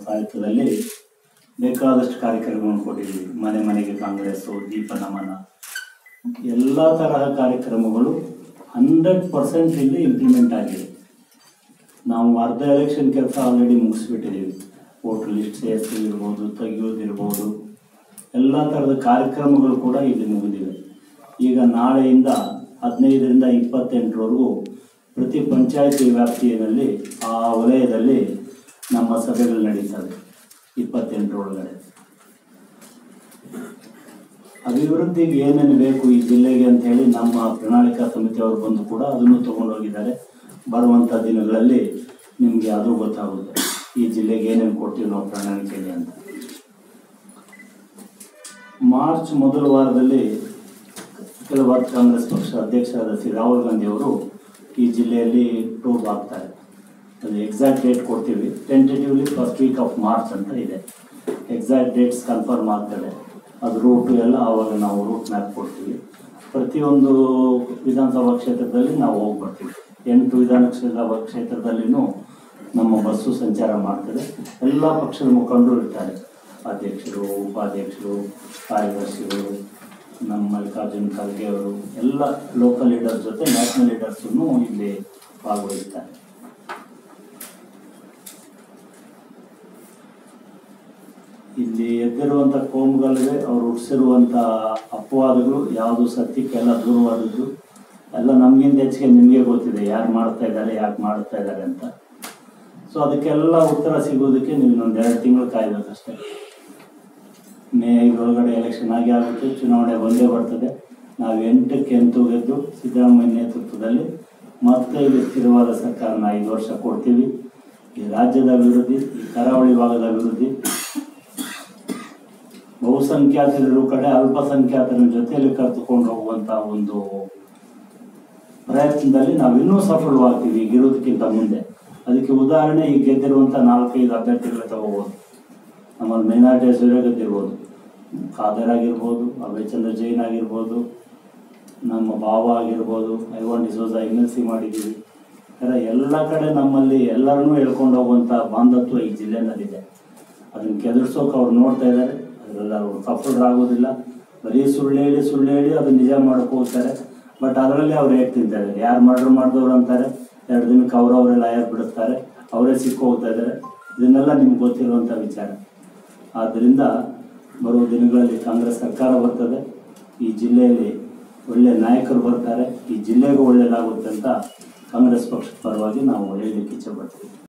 ಸಾಹಿತ್ಯದಲ್ಲಿ ಬೇಕಾದಷ್ಟು ಕಾರ್ಯಕ್ರಮಗಳನ್ನು ಕೊಟ್ಟಿದ್ದೀವಿ ಮನೆ ಮನೆಗೆ ಕಾಂಗ್ರೆಸ್ಸು ದೀಪ ನಮನ ಎಲ್ಲ ತರಹ ಕಾರ್ಯಕ್ರಮಗಳು ಹಂಡ್ರೆಡ್ ಪರ್ಸೆಂಟ್ ಇಲ್ಲಿ ಇಂಪ್ಲಿಮೆಂಟ್ ಆಗಿದೆ ನಾವು ಅರ್ಧ ಎಲೆಕ್ಷನ್ ಕೆಲಸ ಆಲ್ರೆಡಿ ಮುಗಿಸ್ಬಿಟ್ಟಿದ್ದೀವಿ ವೋಟರ್ ಲಿಸ್ಟ್ ಸೇರಿಸೋದಿರ್ಬೋದು ತೆಗೆಯೋದಿರ್ಬೋದು ಎಲ್ಲ ಥರದ ಕಾರ್ಯಕ್ರಮಗಳು ಕೂಡ ಇಲ್ಲಿ ಮುಗಿದಿವೆ ಈಗ ನಾಳೆಯಿಂದ ಹದಿನೈದರಿಂದ ಇಪ್ಪತ್ತೆಂಟರವರೆಗೂ ಪ್ರತಿ ಪಂಚಾಯತಿ ವ್ಯಾಪ್ತಿಯಲ್ಲಿ ಆ ವಲಯದಲ್ಲಿ ನಮ್ಮ ಸಭೆಗಳು ನಡೀತವೆ ಇಪ್ಪತ್ತೆಂಟರೊಳಗಡೆ ಅಭಿವೃದ್ಧಿಗೆ ಏನೇನು ಬೇಕು ಈ ಜಿಲ್ಲೆಗೆ ಅಂತ ಹೇಳಿ ನಮ್ಮ ಪ್ರಣಾಳಿಕಾ ಸಮಿತಿಯವರು ಬಂದು ಕೂಡ ಅದನ್ನು ತಗೊಂಡೋಗಿದ್ದಾರೆ ಬರುವಂಥ ದಿನಗಳಲ್ಲಿ ನಿಮಗೆ ಅದು ಗೊತ್ತಾಗುತ್ತೆ ಈ ಜಿಲ್ಲೆಗೆ ಏನೇನು ಕೊಡ್ತೀವಿ ನಾವು ಪ್ರಣಾಳಿಕೆಯಲ್ಲಿ ಅಂತ ಮಾರ್ಚ್ ಮೊದಲ ವಾರದಲ್ಲಿ ಅಖಿಲ ಭಾರತ ಕಾಂಗ್ರೆಸ್ ಪಕ್ಷ ಅಧ್ಯಕ್ಷರಾದ ಶ್ರೀ ರಾಹುಲ್ ಗಾಂಧಿ ಅವರು ಈ ಜಿಲ್ಲೆಯಲ್ಲಿ ಟೂರ್ ಹಾಕ್ತಾರೆ ಅದು ಎಕ್ಸಾಕ್ಟ್ ಡೇಟ್ ಕೊಡ್ತೀವಿ tentatively first week of March ಅಂತ ಇದೆ ಎಕ್ಸಾಕ್ಟ್ ಡೇಟ್ಸ್ ಕನ್ಫರ್ಮ್ ಆಗ್ತದೆ ಅದು ರೂಟು ಎಲ್ಲ ಆವಾಗ ನಾವು ರೂಟ್ ಮ್ಯಾಪ್ ಕೊಡ್ತೀವಿ ಪ್ರತಿಯೊಂದು ವಿಧಾನಸಭಾ ಕ್ಷೇತ್ರದಲ್ಲಿ ನಾವು ಹೋಗಿ ಬರ್ತೀವಿ ಎಂಟು ವಿಧಾನಸಭಾ ಕ್ಷೇತ್ರದಲ್ಲಿನೂ ನಮ್ಮ ಬಸ್ಸು ಸಂಚಾರ ಮಾಡ್ತದೆ ಎಲ್ಲ ಪಕ್ಷದ ಮುಖಂಡರು ಇರ್ತಾರೆ ಅಧ್ಯಕ್ಷರು ಉಪಾಧ್ಯಕ್ಷರು ಕಾರ್ಯದರ್ಶಿಗಳು ನಮ್ಮ ಮಲ್ಲಿಕಾರ್ಜುನ್ ಖರ್ಗೆ ಅವರು ಎಲ್ಲ ಲೋಕಲ್ ಲೀಡರ್ಸ್ ಜೊತೆ ನ್ಯಾಷನಲ್ ಲೀಡರ್ಸನ್ನು ಇಲ್ಲಿ ಭಾಗವಹಿಸ್ತಾರೆ ಇಲ್ಲಿ ಎದ್ದಿರುವಂಥ ಕೋಮುಗಳಿಗೆ ಅವ್ರು ಹುಟ್ಟಿಸಿರುವಂಥ ಅಪವಾದಗಳು ಯಾವುದು ಸತ್ಯಕ್ಕೆಲ್ಲ ದೂರವಾದದ್ದು ಎಲ್ಲ ನಮಗಿಂತ ಹೆಚ್ಚಿಗೆ ನಿಮಗೆ ಗೊತ್ತಿದೆ ಯಾರು ಮಾಡ್ತಾ ಇದ್ದಾರೆ ಯಾಕೆ ಮಾಡ್ತಾ ಇದ್ದಾರೆ ಅಂತ ಸೊ ಅದಕ್ಕೆಲ್ಲ ಉತ್ತರ ಸಿಗೋದಕ್ಕೆ ನೀವು ಇನ್ನೊಂದು ಎರಡು ತಿಂಗಳು ಕಾಯ್ಬೇಕಷ್ಟೇ ಮೇ ಐದರೊಳಗಡೆ ಎಲೆಕ್ಷನ್ ಆಗಿ ಆಗುತ್ತೆ ಚುನಾವಣೆ ಬಂದೇ ಬರ್ತದೆ ನಾವು ಎಂಟಕ್ಕೆ ಎಂಟು ಗೆದ್ದು ಸಿದ್ದರಾಮಯ್ಯ ನೇತೃತ್ವದಲ್ಲಿ ಮತ್ತೆ ಇಲ್ಲಿ ಸ್ಥಿರವಾದ ಸರ್ಕಾರನ ಐದು ವರ್ಷ ಕೊಡ್ತೀವಿ ಈ ರಾಜ್ಯದ ಅಭಿವೃದ್ಧಿ ಈ ಕರಾವಳಿ ಭಾಗದ ಅಭಿವೃದ್ಧಿ ಬಹುಸಂಖ್ಯಾತರಿರೋ ಕಡೆ ಅಲ್ಪಸಂಖ್ಯಾತರ ಜೊತೆಯಲ್ಲಿ ಕರೆದುಕೊಂಡು ಹೋಗುವಂತ ಒಂದು ಪ್ರಯತ್ನದಲ್ಲಿ ನಾವು ಇನ್ನೂ ಸಫಲವಾಗ್ತೀವಿ ಈಗಿರೋದಕ್ಕಿಂತ ಮುಂದೆ ಅದಕ್ಕೆ ಉದಾಹರಣೆ ಈಗ ಗೆದ್ದಿರುವಂಥ ನಾಲ್ಕೈದು ಅಭ್ಯರ್ಥಿಗಳು ತಗೋಬೋದು ನಮ್ಮಲ್ಲಿ ಮೈನಾರಿಟಿ ಹೆಸರೇ ಗೆದ್ದಿರ್ಬೋದು ಖಾದರ್ ಆಗಿರ್ಬೋದು ಅಭಯ್ ಚಂದ್ರ ಜೈನ್ ಆಗಿರ್ಬೋದು ನಮ್ಮ ಬಾಬಾ ಆಗಿರ್ಬೋದು Ivan D'Souza M L C ಮಾಡಿದ್ದೀವಿ ಥರ ಎಲ್ಲ ಕಡೆ ನಮ್ಮಲ್ಲಿ ಎಲ್ಲರನ್ನೂ ಹೇಳ್ಕೊಂಡು ಹೋಗುವಂಥ ಬಾಂಧತ್ವ ಈ ಜಿಲ್ಲೆನಲ್ಲಿದೆ ಅದನ್ನು ಕೆದರ್ಸೋಕೆ ಅವ್ರು ನೋಡ್ತಾ ಇದ್ದಾರೆ ಅದರಲ್ಲಿ ಅವರು ಸಫಲರಾಗೋದಿಲ್ಲ ಬರೀ ಸುಳ್ಳು ಹೇಳಿ ಸುಳ್ಳು ಹೇಳಿ ಅದು ನಿಜ ಮಾಡಕ್ಕೆ ಹೋಗ್ತಾರೆ ಬಟ್ ಅದರಲ್ಲಿ ಅವ್ರು ಹೇಗೆ ತಿಂತಾರೆ ಯಾರು ಮರ್ಡರ್ ಮಾಡಿದವ್ರು ಅಂತಾರೆ ಎರಡು ದಿನಕ್ಕೆ ಅವರವರೇ ಲಾಯರ್ ಬಿಡುತ್ತಾರೆ ಅವರೇ ಸಿಕ್ಕು ಹೋಗ್ತಾ ಇದ್ದಾರೆ ಇದನ್ನೆಲ್ಲ ನಿಮ್ಗೆ ಗೊತ್ತಿರುವಂಥ ವಿಚಾರ ಆದ್ದರಿಂದ ಬರುವ ದಿನಗಳಲ್ಲಿ ಕಾಂಗ್ರೆಸ್ ಸರ್ಕಾರ ಬರ್ತದೆ ಈ ಜಿಲ್ಲೆಯಲ್ಲಿ ಒಳ್ಳೆ ನಾಯಕರು ಬರ್ತಾರೆ ಈ ಜಿಲ್ಲೆಗೂ ಒಳ್ಳೆಯದಾಗುತ್ತೆ ಅಂತ ಕಾಂಗ್ರೆಸ್ ಪಕ್ಷದ ಪರವಾಗಿ ನಾವು ಹೇಳಲಿಕ್ಕೆ ಇಚ್ಛೆ ಪಡ್ತೀವಿ